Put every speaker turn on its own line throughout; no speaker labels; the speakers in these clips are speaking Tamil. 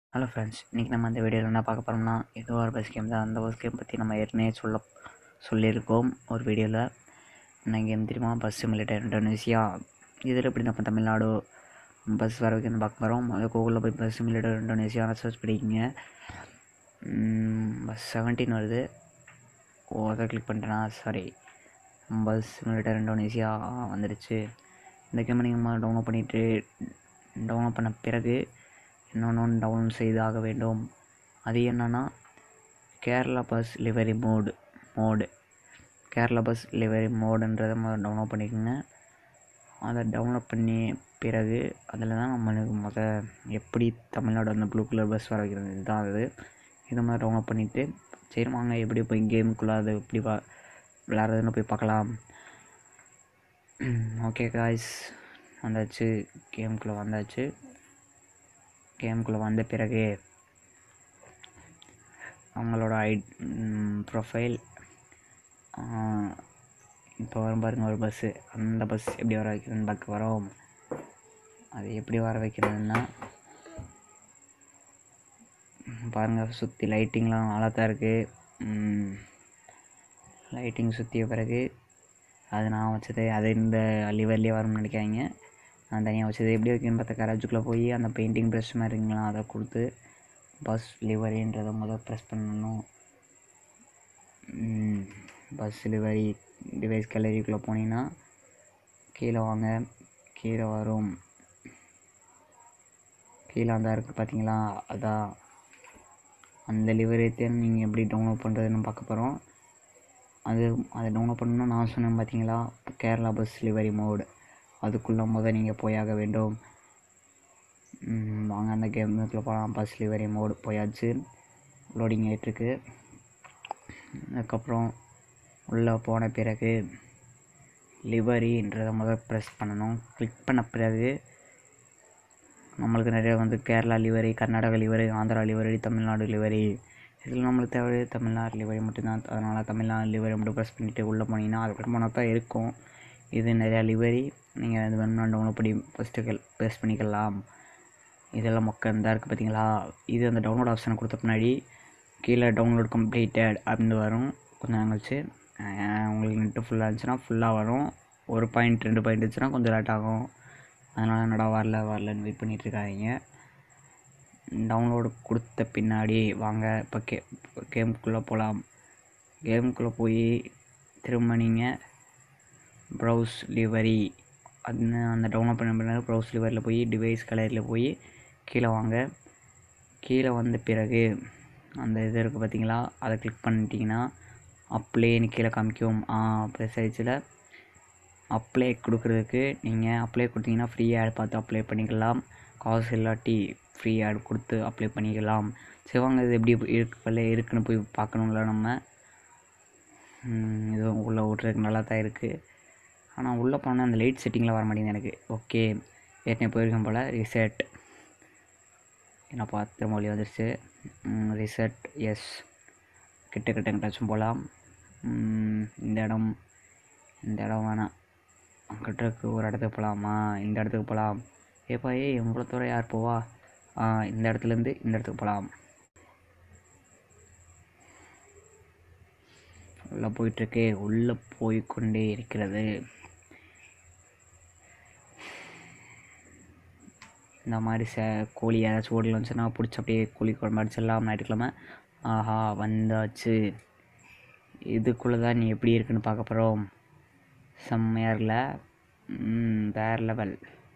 ஹலோ ஃப்ரெண்ட்ஸ் இன்றைக்கி நம்ம இந்த வீடியோவில் என்ன பார்க்க போகிறோம்னா ஏதோ ஒரு பஸ் கேம் தான் அந்த பஸ் கேம் பற்றி நம்ம ஏற்கனவே சொல்ல சொல்லியிருக்கோம் ஒரு வீடியோவில் என்ன கேம் தெரியுமா பஸ் சிமுலேட்டர் இந்தோனேசியா இதில் எப்படி நம்ம தமிழ்நாடு பஸ் வர வைக்கணும் பார்க்க போகிறோம் முதல்ல கூகுளில் போய் பஸ் சிமுலேட்டர் இந்தோனேசியா சர்ச் பண்ணிக்கிங்க பஸ் செவன்டீன் வருது ஓ அதை கிளிக் பண்ணிட்டேனா சாரி பஸ் சிமுலேட்டர் இந்தோனேசியா வந்துடுச்சு இந்த கேமை நீங்கள் டவுன்லோட் பண்ணிவிட்டு டவுன்லோட் பண்ண பிறகு இன்னொன்று டவுன்லோட் செய்து ஆக வேண்டும் அது என்னன்னா Kerala bus livery mod mod Kerala bus livery மோடுன்றதை முதல்ல டவுன்லோட் பண்ணிக்கோங்க அதை டவுன்லோட் பண்ணி பிறகு அதில் தான் நம்மளுக்கு முத எப்படி தமிழ்நாடு அந்த ப்ளூ கலர் பஸ் வர வைக்கிறது இதுதான் அது இது மாதிரி டவுன்லோட் பண்ணிவிட்டு சரி வாங்க எப்படி போய் கேமுக்குள்ளே அது எப்படி வா விளாட்றதுன்னு போய் பார்க்கலாம் ஓகே காய்ஸ் வந்தாச்சு கேமுக்குள்ளே வந்தாச்சு கேமுக்குள்ளே வந்த பிறகு அவங்களோட ஐ ப்ரொஃபைல் இப்போ வரும் பாருங்க ஒரு பஸ்ஸு அந்த பஸ் எப்படி வர வைக்கிறதுன்னு பார்க்க வரோம் அது எப்படி வர வைக்கிறதுன்னா பாருங்கள் சுற்றி லைட்டிங்லாம் நல்லா தான் இருக்குது லைட்டிங் சுற்றிய பிறகு அது நான் வச்சது அது இந்த லிவர்லேயே வரும்னு நினைக்காதீங்க நான் தனியாக வச்சது எப்படி வைக்கணும்னு பார்த்தா கராஜுக்குள்ளே போய் அந்த பெயிண்டிங் ப்ரெஷ் மாதிரி இருக்குங்களா அதை கொடுத்து பஸ் லிவரின்றதை முதல் ப்ரெஸ் பண்ணணும் பஸ் லிவரி டிவைஸ் கேலரிக்குள்ளே போனீங்கன்னா கீழே வாங்க கீழே வரும் கீழே அந்த இருக்குது பார்த்தீங்களா அதான் அந்த லிவரியத்தை நீங்கள் எப்படி டவுன்லோட் பண்ணுறதுன்னு பார்க்க போகிறோம் அது அதை டவுன்லோட் பண்ணணும்னு நான் சொன்னேன் பார்த்தீங்களா கேரளா பஸ் லிவரி மோடு அதுக்குள்ளே முத நீங்கள் போயாக வேண்டும் வாங்க அந்த கேமுக்குள்ளே போகலாம் பஸ் லிவரி மோடு போயாச்சு லோடிங் ஆகிட்டுருக்கு அதுக்கப்புறம் உள்ளே போன பிறகு லிவரின்றதை முதல் ப்ரெஸ் பண்ணணும் கிளிக் பண்ண பிறகு நம்மளுக்கு நிறைய வந்து Kerala livery Karnataka livery Andhra livery Tamil Nadu livery இதில் நம்மளுக்கு தேவை தமிழ்நாடு லிவரி மட்டும்தான் அதனால் தமிழ்நாடு லிவரி மட்டும் ப்ரெஸ் பண்ணிவிட்டு உள்ளே போனீங்கன்னா அதுக்கப்புறம் போனால் தான் இருக்கும் இது நிறையா லிவரி நீங்கள் இது வேணும்னா டவுன்லோட் பண்ணி ஃபஸ்ட்டு ப்ரெஸ் பண்ணிக்கலாம் இதெல்லாம் மொக்க இந்த இருக்குது பார்த்தீங்களா இது அந்த டவுன்லோட் ஆப்ஷனை கொடுத்த பின்னாடி கீழே டவுன்லோட் கம்ப்ளீட்டட் அப்படின்னு வரும் கொஞ்சம் நேரம் கழிச்சு உங்களுக்கு நெட்டு ஃபுல்லாக இருந்துச்சுன்னா ஃபுல்லாக வரும் ஒரு பாயிண்ட் ரெண்டு பாயிண்ட் இருந்துச்சுன்னா கொஞ்சம் லேட் ஆகும் அதனால் என்னடா வரல வரலன்னு வெயிட் பண்ணிகிட்ருக்காதீங்க டவுன்லோடு கொடுத்த பின்னாடி வாங்க இப்போ கே கேமுக்குள்ளே போகலாம் கேமுக்குள்ளே போய் திரும்ப நீங்கள் ப்ரௌஸ் லிவரி அது அந்த டவுன்லோட் பண்ண பின்னாடி ப்ரௌஸ் லிவரியில் போய் டிவைஸ் கலரில் போய் கீழே வாங்க கீழே வந்த பிறகு அந்த இது இருக்குது பார்த்தீங்களா அதை கிளிக் பண்ணிட்டீங்கன்னா அப்ளேன்னு கீழே காமிக்கும் ப்ரெஸ் ஆயிடுச்சில் அப்ளை கொடுக்குறதுக்கு நீங்கள் அப்ளை கொடுத்தீங்கன்னா ஃப்ரீ ஆட் பார்த்து அப்ளை பண்ணிக்கலாம் காசு இல்லாட்டி ஃப்ரீ ஆட் கொடுத்து அப்ளை பண்ணிக்கலாம் சரி வாங்க இது எப்படி இருக்கு பல்ல இருக்குன்னு போய் பார்க்கணும்ல நம்ம இது உள்ளே விட்றதுக்கு நல்லா தான் இருக்குது ஆனால் உள்ளே போனால் அந்த லைட் செட்டிங்கில் வர மாட்டேங்குது எனக்கு ஓகே ஏற்கனவே போயிருக்கேன் போல் ரிசெட் என்னப்பா திரும்ப வழி வந்துருச்சு ரிசெட் எஸ் கிட்ட கிட்ட கிட்டாச்சும் போகலாம் இந்த இடம் இந்த இடம் வேணாம் அங்கிட்டக்கு ஒரு இடத்துக்கு போகலாமா இந்த இடத்துக்கு போகலாம் ஏப்பா ஏ இவ்வளோ தூரம் யார் போவா இந்த இடத்துலேருந்து இந்த இடத்துக்கு போகலாம் உள்ளே போயிட்டுருக்கு உள்ளே போய்கொண்டே இருக்கிறது இந்த மாதிரி ச கோழி ஏதாச்சும் ஓடில் வந்துச்சுன்னா பிடிச்சி அப்படியே கோழி குழம்பு அடிச்சிடலாம் ஞாயிற்றுக்கிழமை ஆஹா வந்தாச்சு இதுக்குள்ளே தான் நீ எப்படி இருக்குன்னு பார்க்க போகிறோம் செம்மையாரில் வேறு லெவல்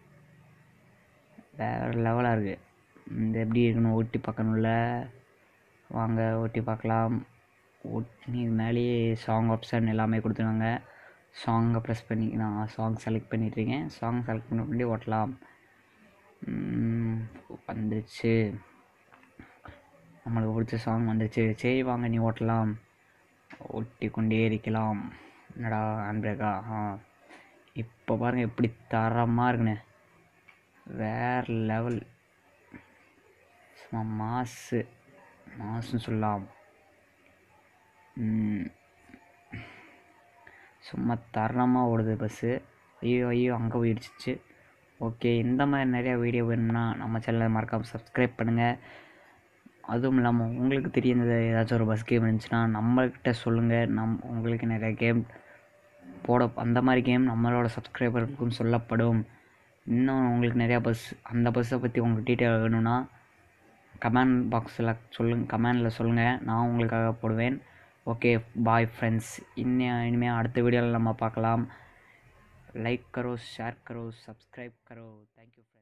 வேறு லெவலாக இருக்குது இந்த எப்படி இருக்குன்னு ஓட்டி பார்க்கணும்ல வாங்க ஓட்டி பார்க்கலாம் ஓட்டி மேலேயே சாங் ஆப்ஷன் எல்லாமே கொடுத்துருவாங்க சாங்கை ப்ரெஸ் பண்ணி நான் சாங் செலக்ட் பண்ணிட்டுருக்கேன் சாங் செலக்ட் பண்ண பண்ணி ஓட்டலாம் வந்துருச்சு நம்மளுக்கு பிடிச்ச சாங் வந்துருச்சு சரி வாங்க நீ ஓட்டலாம் ஓட்டி கொண்டே இருக்கலாம் என்னடா ஹேண்ட் பிரேக்கா ஆ இப்போ பாருங்கள் எப்படி தரமாக இருக்குண்ணே வேறு லெவல் சும்மா மாசு மாசுன்னு சொல்லலாம் சும்மா தரமாக ஓடுது பஸ்ஸு ஐயோ ஐயோ அங்கே போயிடுச்சு ஓகே இந்த மாதிரி நிறையா வீடியோ வேணும்னா நம்ம சேனலை மறக்காமல் சப்ஸ்கிரைப் பண்ணுங்கள் அதுவும் இல்லாமல் உங்களுக்கு தெரிஞ்சது ஏதாச்சும் ஒரு பஸ் கேம் இருந்துச்சுன்னா நம்மக்கிட்ட சொல்லுங்கள் நம் உங்களுக்கு நிறைய கேம் போட அந்த மாதிரி கேம் நம்மளோட சப்ஸ்கிரைபருக்கும் சொல்லப்படும் இன்னும் உங்களுக்கு நிறையா பஸ் அந்த பஸ்ஸை பற்றி உங்களுக்கு டீட்டெயில் வேணும்னா கமெண்ட் பாக்ஸில் சொல்லுங்க கமெண்டில் சொல்லுங்கள் நான் உங்களுக்காக போடுவேன் ஓகே பாய் ஃப்ரெண்ட்ஸ் இன்னி இனிமேல் அடுத்த வீடியோவில் நம்ம பார்க்கலாம் லைக் கரோ ஷேர் கரோ சப்ஸ்கிரைப் கரோ தேங்க்யூ